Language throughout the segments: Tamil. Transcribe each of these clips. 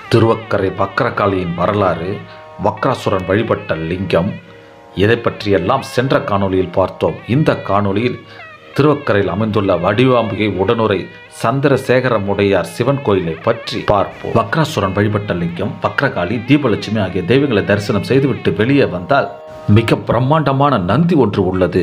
திருவக்கரை வக்ரகாளியின் வரலாறு வக்ராசுரன் வழிபட்ட லிங்கம் இதை பற்றியெல்லாம் சென்ற காணொளியில் பார்த்தோம் இந்த காணொளியில் திருவக்கரையில் அமைந்துள்ள வடிவாம்பிகை உடனுரை சந்திரசேகரமுடையார் சிவன் கோயிலை பற்றி பார்ப்போம் வக்ராசுரன் வழிபட்ட லிங்கம் வக்ரகாளி தீபலட்சுமி ஆகிய தெய்வங்களை தரிசனம் செய்துவிட்டு வெளியே வந்தால் மிக பிரம்மாண்டமான நந்தி ஒன்று உள்ளது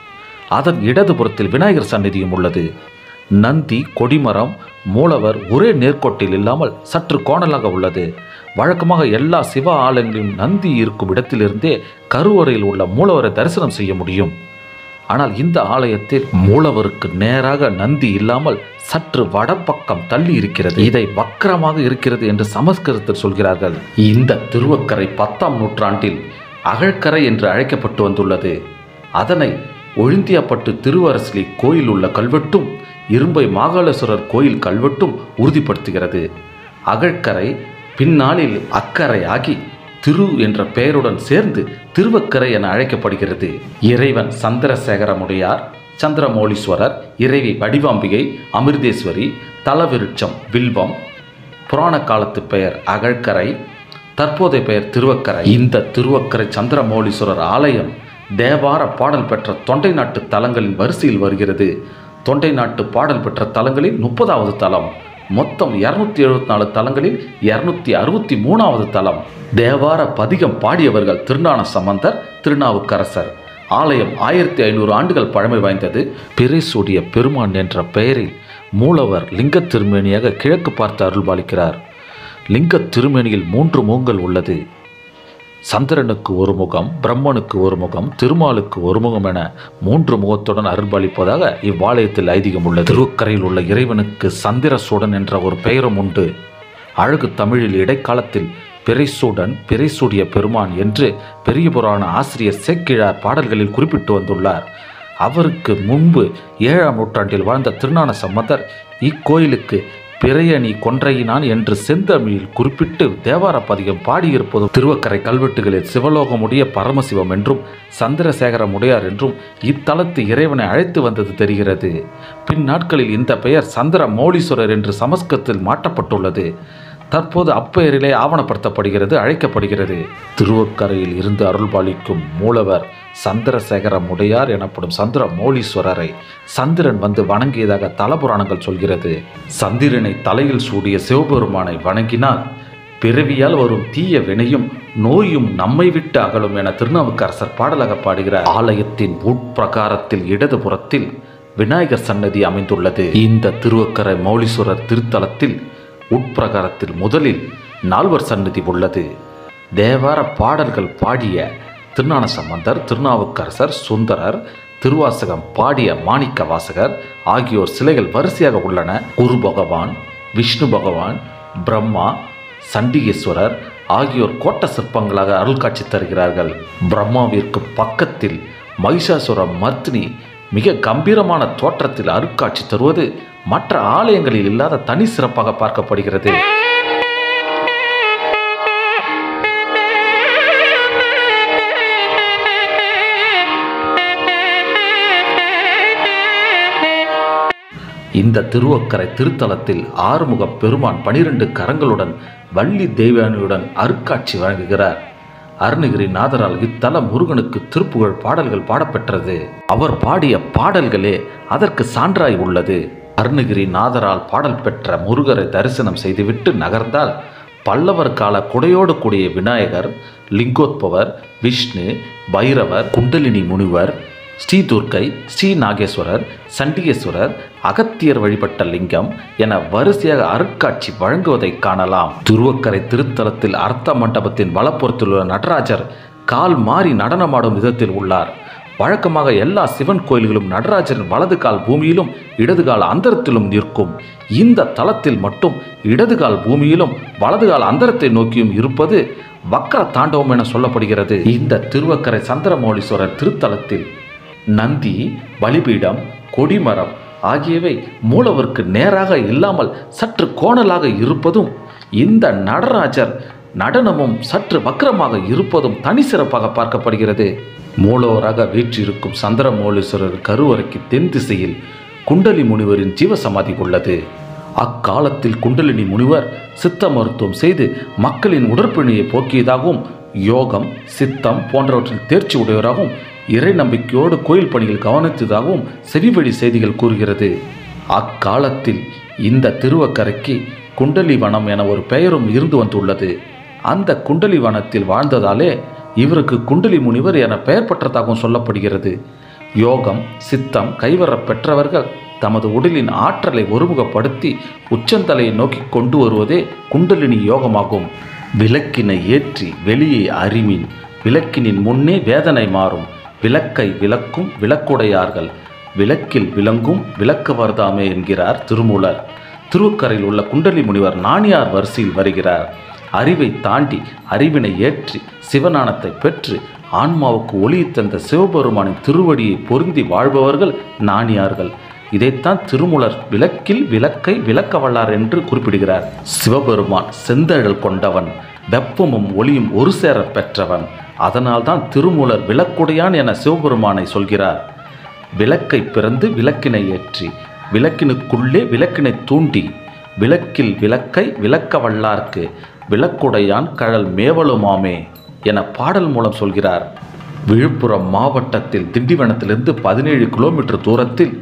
அதன் இடதுபுறத்தில் விநாயகர் சந்நிதியும் உள்ளது நந்தி கொடிமரம் மூலவர் ஒரே நேர்கோட்டில் இல்லாமல் சற்று கோணலாக உள்ளது வழக்கமாக எல்லா சிவ ஆலயங்களிலும் நந்தி இருக்கும் இடத்திலிருந்தே கருவறையில் உள்ள மூலவரை தரிசனம் செய்ய முடியும் ஆனால் இந்த ஆலயத்தில் மூலவருக்கு நேராக நந்தி இல்லாமல் சற்று வடபக்கம் தள்ளி இருக்கிறது இதை வக்கரமாக இருக்கிறது என்று சமஸ்கிருதத்தில் சொல்கிறார்கள் இந்த திருவக்கரை பத்தாம் நூற்றாண்டில் அகழ்கரை என்று அழைக்கப்பட்டு வந்துள்ளது அதனை ஒழிந்தியாப்பட்டு திருவரசலி கோயில் உள்ள கல்வெட்டும் இரும்பை மாகாளேஸ்வரர் கோயில் கல்வெட்டும் உறுதிப்படுத்துகிறது அகழ்கரை பின்னாளில் அக்கறை ஆகி திரு என்ற பெயருடன் சேர்ந்து திருவக்கரை என அழைக்கப்படுகிறது இறைவன் சந்திரசேகரமுடையார் சந்திரமௌலீஸ்வரர் இறைவி வடிவாம்பிகை அமிர்தேஸ்வரி தலவிருட்சம் வில்வம் புராண காலத்து பெயர் அகழ்கரை தற்போதைய பெயர் திருவக்கரை இந்த திருவக்கரை சந்திரமௌலீஸ்வரர் ஆலயம் தேவார பாடல் பெற்ற தொண்டை நாட்டு தலங்களின் வரிசையில் வருகிறது தொண்டை நாட்டு பாடல் பெற்ற தலங்களில் முப்பதாவது தலம் மொத்தம் இருநூத்தி எழுபத்தி நாலு தலங்களில் இருநூத்தி அறுபத்தி மூணாவது தலம் தேவார பதிகம் பாடியவர்கள் திருஞான சம்பந்தர் திருநாவுக்கரசர் ஆலயம் ஆயிரத்தி ஐநூறு ஆண்டுகள் பழமை வாய்ந்தது பிறைசூடிய பெருமான் என்ற பெயரில் மூலவர் லிங்க திருமேனியாக கிழக்கு பார்த்து அருள்பாலிக்கிறார் லிங்க திருமேனியில் மூன்று முகங்கள் உள்ளது சந்திரனுக்கு ஒரு முகம் பிரம்மனுக்கு ஒரு முகம் திருமாலுக்கு ஒரு முகம் என மூன்று முகத்துடன் அருள்பாலிப்பதாக இவ்வாலயத்தில் ஐதீகம் உள்ளது திருக்கரையில் உள்ள இறைவனுக்கு சந்திரசூடன் என்ற ஒரு பெயரும் உண்டு அழகு தமிழில் இடைக்காலத்தில் பிறைசூடன் பிறைசூடிய பெருமான் என்று பெரிய புராண ஆசிரியர் சேக்கிழார் பாடல்களில் குறிப்பிட்டு வந்துள்ளார் அவருக்கு முன்பு ஏழாம் நூற்றாண்டில் வாழ்ந்த திருஞான சம்பந்தர் இக்கோயிலுக்கு பிறையணி கொன்றையினான் என்று செந்தமிழில் குறிப்பிட்டு தேவார பதிகம் பாடியிருப்பதும் திருவக்கரை கல்வெட்டுகளில் சிவலோகமுடைய பரமசிவம் என்றும் சந்திரசேகரமுடையார் என்றும் இத்தலத்து இறைவனை அழைத்து வந்தது தெரிகிறது பின் நாட்களில் இந்த பெயர் சந்திர மௌலீஸ்வரர் என்று சமஸ்கிருதத்தில் மாற்றப்பட்டுள்ளது தற்போது அப்பெயரிலே ஆவணப்படுத்தப்படுகிறது அழைக்கப்படுகிறது திருவக்கரையில் இருந்து அருள்பாலிக்கும் மூலவர் சந்திரசேகர முடையார் எனப்படும் சந்திர மௌலீஸ்வரரை சந்திரன் வந்து வணங்கியதாக தலபுராணங்கள் சொல்கிறது சந்திரனை தலையில் சூடிய சிவபெருமானை வணங்கினால் பிறவியால் வரும் தீய வினையும் நோயும் நம்மை விட்டு அகலும் என திருநாவுக்கரசர் பாடலாக பாடுகிறார் ஆலயத்தின் உட்பிரகாரத்தில் இடதுபுறத்தில் விநாயகர் சன்னதி அமைந்துள்ளது இந்த திருவக்கரை மௌலீஸ்வரர் திருத்தலத்தில் உட்பிரகாரத்தில் முதலில் நால்வர் சன்னதி உள்ளது தேவார பாடல்கள் பாடிய திருஞான சம்பந்தர் திருநாவுக்கரசர் சுந்தரர் திருவாசகம் பாடிய மாணிக்க வாசகர் ஆகியோர் சிலைகள் வரிசையாக உள்ளன குரு பகவான் விஷ்ணு பகவான் பிரம்மா சண்டிகேஸ்வரர் ஆகியோர் கோட்ட சிற்பங்களாக அருள் காட்சி தருகிறார்கள் பிரம்மாவிற்கு பக்கத்தில் மகிஷாசுர மர்த்தினி மிக கம்பீரமான தோற்றத்தில் அருட்காட்சி தருவது மற்ற ஆலயங்களில் இல்லாத தனி சிறப்பாக பார்க்கப்படுகிறது இந்த திருவக்கரை திருத்தலத்தில் ஆறுமுக பெருமான் பனிரெண்டு கரங்களுடன் வள்ளி தெய்வானியுடன் அருட்காட்சி வழங்குகிறார் அருணகிரி நாதரால் இத்தல முருகனுக்கு திருப்புகழ் பாடல்கள் பாடப்பெற்றது அவர் பாடிய பாடல்களே அதற்கு சான்றாய் உள்ளது அருணகிரி நாதரால் பாடல் பெற்ற முருகரை தரிசனம் செய்துவிட்டு நகர்ந்தால் பல்லவர் கால குடையோடு கூடிய விநாயகர் லிங்கோத்பவர் விஷ்ணு பைரவர் குண்டலினி முனிவர் ஸ்ரீ துர்க்கை ஸ்ரீ நாகேஸ்வரர் சண்டிகேஸ்வரர் அகத்தியர் வழிபட்ட லிங்கம் என வரிசையாக அருட்காட்சி வழங்குவதை காணலாம் திருவக்கரை திருத்தலத்தில் அர்த்த மண்டபத்தின் வலப்புறத்தில் உள்ள நடராஜர் கால் மாறி நடனமாடும் விதத்தில் உள்ளார் வழக்கமாக எல்லா சிவன் கோயில்களும் நடராஜரின் வலது கால் பூமியிலும் இடது கால் அந்தரத்திலும் நிற்கும் இந்த தலத்தில் மட்டும் இடது கால் பூமியிலும் வலது கால் அந்தரத்தை நோக்கியும் இருப்பது வக்கர தாண்டவம் என சொல்லப்படுகிறது இந்த திருவக்கரை சந்திரமௌலீஸ்வரர் திருத்தலத்தில் நந்தி பலிபீடம் கொடிமரம் ஆகியவை மூலவருக்கு நேராக இல்லாமல் சற்று கோணலாக இருப்பதும் இந்த நடராஜர் நடனமும் சற்று வக்கரமாக இருப்பதும் தனி சிறப்பாக பார்க்கப்படுகிறது மூலவராக வீற்றிருக்கும் சந்திரமௌலீஸ்வரர் கருவறைக்கு தென் திசையில் குண்டலி முனிவரின் ஜீவசமாதி உள்ளது அக்காலத்தில் குண்டலினி முனிவர் சித்த மருத்துவம் செய்து மக்களின் உடற்பிணியை போக்கியதாகவும் யோகம் சித்தம் போன்றவற்றில் தேர்ச்சி உடையவராகவும் இறை நம்பிக்கையோடு கோயில் பணியில் கவனித்ததாகவும் செவிவழி செய்திகள் கூறுகிறது அக்காலத்தில் இந்த திருவக்கரைக்கு குண்டலி வனம் என ஒரு பெயரும் இருந்து வந்துள்ளது அந்த குண்டலி வனத்தில் வாழ்ந்ததாலே இவருக்கு குண்டலி முனிவர் என பெயர் பெற்றதாகவும் சொல்லப்படுகிறது யோகம் சித்தம் கைவரப் பெற்றவர்கள் தமது உடலின் ஆற்றலை ஒருமுகப்படுத்தி உச்சந்தலையை நோக்கி கொண்டு வருவதே குண்டலினி யோகமாகும் விளக்கினை ஏற்றி வெளியே அறிமின் விளக்கினின் முன்னே வேதனை மாறும் விளக்கை விளக்கும் விளக்குடையார்கள் விளக்கில் விளங்கும் விளக்கவர்தாமே என்கிறார் திருமூலர் திருவக்கரையில் உள்ள குண்டலி முனிவர் நாணியார் வரிசையில் வருகிறார் அறிவை தாண்டி அறிவினை ஏற்றி சிவஞானத்தை பெற்று ஆன்மாவுக்கு ஒளி தந்த சிவபெருமானின் திருவடியை பொருந்தி வாழ்பவர்கள் நாணியார்கள் இதைத்தான் திருமூலர் விளக்கில் விளக்கை விளக்க வல்லார் என்று குறிப்பிடுகிறார் சிவபெருமான் செந்தழல் கொண்டவன் வெப்பமும் ஒளியும் ஒரு சேர பெற்றவன் அதனால்தான் திருமூலர் விளக்குடையான் என சிவபெருமானை சொல்கிறார் விளக்கை பிறந்து விளக்கினை ஏற்றி விளக்கினுக்குள்ளே விளக்கினை தூண்டி விளக்கில் விளக்கை விளக்க வல்லார்க்கு விளக்குடையான் கழல் மேவலுமாமே என பாடல் மூலம் சொல்கிறார் விழுப்புரம் மாவட்டத்தில் திண்டிவனத்திலிருந்து பதினேழு கிலோமீட்டர் தூரத்தில்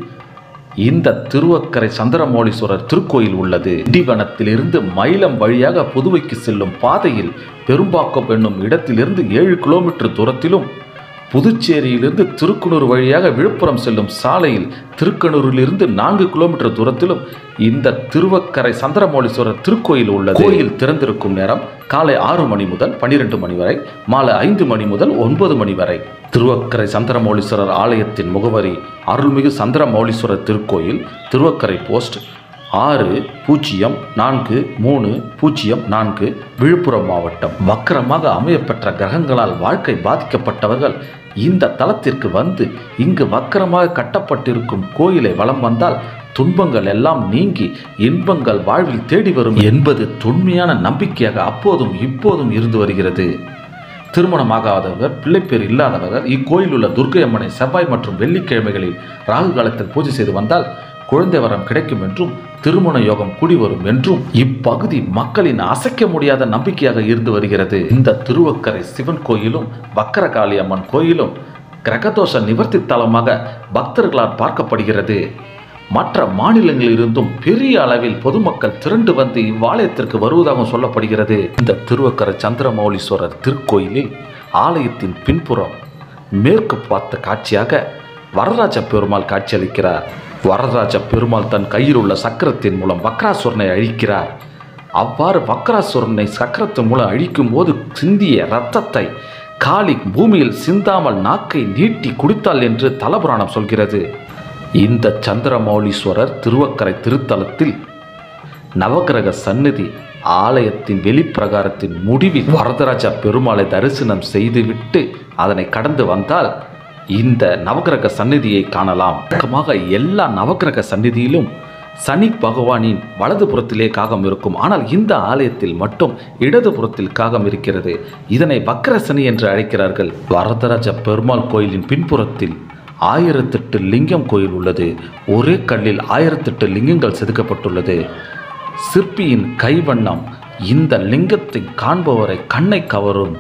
இந்த திருவக்கரை சந்திரமௌலீஸ்வரர் திருக்கோயில் உள்ளது திண்டிவனத்திலிருந்து மயிலம் வழியாக புதுவைக்கு செல்லும் பாதையில் பெரும்பாக்கம் என்னும் இடத்திலிருந்து ஏழு கிலோமீட்டர் தூரத்திலும் புதுச்சேரியிலிருந்து திருக்குனூர் வழியாக விழுப்புரம் செல்லும் சாலையில் திருக்கனூரிலிருந்து நான்கு கிலோமீட்டர் தூரத்திலும் இந்த திருவக்கரை சந்திரமௌலீஸ்வரர் திருக்கோயில் உள்ளது கோயில் திறந்திருக்கும் நேரம் காலை ஆறு மணி முதல் பன்னிரெண்டு மணி வரை மாலை ஐந்து மணி முதல் ஒன்பது மணி வரை திருவக்கரை சந்திரமௌலீஸ்வரர் ஆலயத்தின் முகவரி அருள்மிகு சந்திரமௌலீஸ்வரர் திருக்கோயில் திருவக்கரை போஸ்ட் ஆறு பூஜ்ஜியம் நான்கு மூணு பூஜ்ஜியம் நான்கு விழுப்புரம் மாவட்டம் வக்கரமாக அமையப்பெற்ற கிரகங்களால் வாழ்க்கை பாதிக்கப்பட்டவர்கள் இந்த தலத்திற்கு வந்து இங்கு வக்கரமாக கட்டப்பட்டிருக்கும் கோயிலை வலம் வந்தால் துன்பங்கள் எல்லாம் நீங்கி இன்பங்கள் வாழ்வில் தேடி வரும் என்பது தொன்மையான நம்பிக்கையாக அப்போதும் இப்போதும் இருந்து வருகிறது திருமணமாகாதவர்கள் பிள்ளைப்பேர் இல்லாதவர்கள் இக்கோயில் உள்ள துர்க்கை அம்மனை செவ்வாய் மற்றும் வெள்ளிக்கிழமைகளில் ராகு காலத்தில் பூஜை செய்து வந்தால் குழந்தை வரம் கிடைக்கும் என்றும் திருமண யோகம் கூடி வரும் என்றும் இப்பகுதி மக்களின் அசைக்க முடியாத நம்பிக்கையாக இருந்து வருகிறது இந்த திருவக்கரை சிவன் கோயிலும் வக்கரகாளி அம்மன் கோயிலும் கிரகதோஷ நிவர்த்தி தலமாக பக்தர்களால் பார்க்கப்படுகிறது மற்ற மாநிலங்களிலிருந்தும் பெரிய அளவில் பொதுமக்கள் திரண்டு வந்து இவ்வாலயத்திற்கு வருவதாகவும் சொல்லப்படுகிறது இந்த திருவக்கரை சந்திரமௌலீஸ்வரர் திருக்கோயிலில் ஆலயத்தின் பின்புறம் மேற்கு பார்த்த காட்சியாக வரராஜ பெருமாள் காட்சியளிக்கிறார் வரதராஜ பெருமாள் தன் கையில் உள்ள சக்கரத்தின் மூலம் வக்ராசுரனை அழிக்கிறார் அவ்வாறு வக்ராசுரனை சக்கரத்தின் மூலம் அழிக்கும் போது சிந்திய இரத்தத்தை காளி பூமியில் சிந்தாமல் நாக்கை நீட்டி குடித்தாள் என்று தலபுராணம் சொல்கிறது இந்த சந்திரமௌலீஸ்வரர் திருவக்கரை திருத்தலத்தில் நவகிரக சந்நிதி ஆலயத்தின் வெளிப்பிரகாரத்தின் முடிவில் வரதராஜ பெருமாளை தரிசனம் செய்துவிட்டு அதனை கடந்து வந்தால் இந்த நவகிரக சந்நிதியை காணலாம் வழக்கமாக எல்லா நவகிரக சந்நிதியிலும் சனி பகவானின் வலதுபுறத்திலே காகம் இருக்கும் ஆனால் இந்த ஆலயத்தில் மட்டும் இடதுபுறத்தில் காகம் இருக்கிறது இதனை வக்கர சனி என்று அழைக்கிறார்கள் வரதராஜ பெருமாள் கோயிலின் பின்புறத்தில் ஆயிரத்தெட்டு லிங்கம் கோயில் உள்ளது ஒரே கல்லில் ஆயிரத்தெட்டு லிங்கங்கள் செதுக்கப்பட்டுள்ளது சிற்பியின் கைவண்ணம் இந்த லிங்கத்தை காண்பவரை கண்ணை கவரும்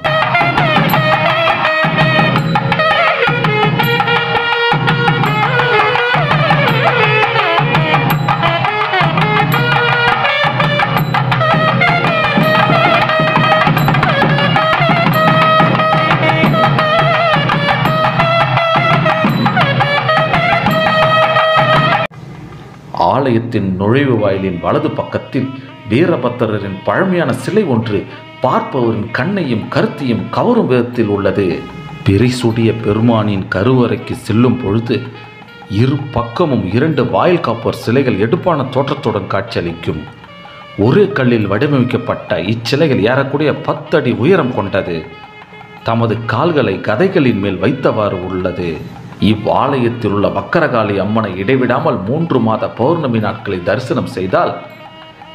ஆலயத்தின் நுழைவு வாயிலின் வலது பக்கத்தில் வீரபத்திரரின் பழமையான சிலை ஒன்று பார்ப்பவரின் கண்ணையும் கருத்தையும் கவரும் விதத்தில் உள்ளது பிரிசுடிய பெருமானின் கருவறைக்கு செல்லும் பொழுது இரு பக்கமும் இரண்டு வாயில் காப்போர் சிலைகள் எடுப்பான தோற்றத்துடன் காட்சியளிக்கும் ஒரே கல்லில் வடிவமைக்கப்பட்ட இச்சிலைகள் ஏறக்கூடிய பத்தடி உயரம் கொண்டது தமது கால்களை கதைகளின் மேல் வைத்தவாறு உள்ளது இவ்வாலயத்தில் உள்ள வக்கரகாளி அம்மனை இடைவிடாமல் மூன்று மாத பௌர்ணமி நாட்களை தரிசனம் செய்தால்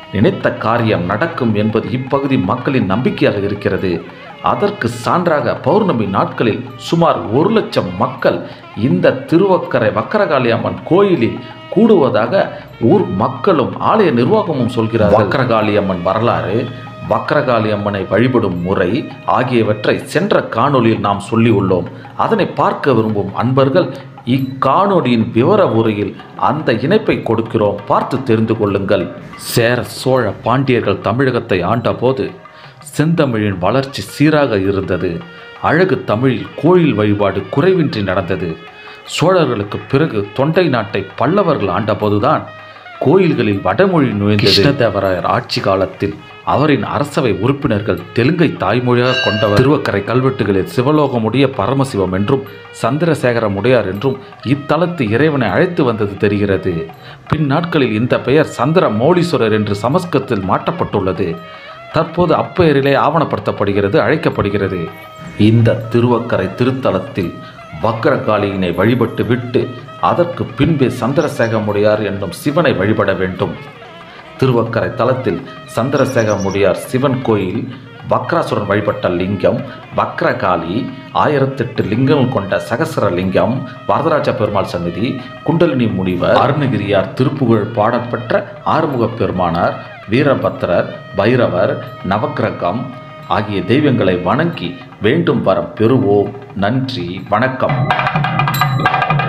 நினைத்த காரியம் நடக்கும் என்பது இப்பகுதி மக்களின் நம்பிக்கையாக இருக்கிறது அதற்கு சான்றாக பௌர்ணமி நாட்களில் சுமார் ஒரு லட்சம் மக்கள் இந்த திருவக்கரை வக்கரகாளி அம்மன் கோயிலில் கூடுவதாக ஊர் மக்களும் ஆலய நிர்வாகமும் சொல்கிறார் வக்கரகாளி அம்மன் வரலாறு வக்கரகாளி அம்மனை வழிபடும் முறை ஆகியவற்றை சென்ற காணொளியில் நாம் சொல்லி உள்ளோம் அதனை பார்க்க விரும்பும் அன்பர்கள் இக்காணொளியின் விவர உரையில் அந்த இணைப்பை கொடுக்கிறோம் பார்த்து தெரிந்து கொள்ளுங்கள் சேர சோழ பாண்டியர்கள் தமிழகத்தை ஆண்டபோது செந்தமிழின் வளர்ச்சி சீராக இருந்தது அழகு தமிழில் கோயில் வழிபாடு குறைவின்றி நடந்தது சோழர்களுக்கு பிறகு தொண்டை நாட்டை பல்லவர்கள் ஆண்டபோதுதான் கோயில்களில் வடமொழி நுழைந்தது கிருஷ்ணதேவராயர் ஆட்சி காலத்தில் அவரின் அரசவை உறுப்பினர்கள் தெலுங்கை தாய்மொழியாக கொண்டவர் திருவக்கரை கல்வெட்டுகளில் சிவலோகமுடைய பரமசிவம் என்றும் சந்திரசேகர முடையார் என்றும் இத்தலத்து இறைவனை அழைத்து வந்தது தெரிகிறது பின் நாட்களில் இந்த பெயர் சந்திர மௌலீஸ்வரர் என்று சமஸ்கிருதத்தில் மாற்றப்பட்டுள்ளது தற்போது அப்பெயரிலே ஆவணப்படுத்தப்படுகிறது அழைக்கப்படுகிறது இந்த திருவக்கரை திருத்தலத்தில் வக்கரகாளியினை வழிபட்டு விட்டு அதற்கு பின்பே சந்திரசேகமுடையார் என்னும் சிவனை வழிபட வேண்டும் திருவக்கரை தலத்தில் சந்திரசேகமுடையார் சிவன் கோயில் வக்ராசுரன் வழிபட்ட லிங்கம் வக்ரகாளி ஆயிரத்தெட்டு லிங்கம் கொண்ட சகசர லிங்கம் வரதராஜ பெருமாள் சந்நிதி குண்டலினி முனிவர் அருணகிரியார் திருப்புகழ் பாடப்பெற்ற ஆறுமுகப் பெருமானார் வீரபத்திரர் பைரவர் நவக்கிரகம் ஆகிய தெய்வங்களை வணங்கி வேண்டும் வரம் பெறுவோம் நன்றி வணக்கம்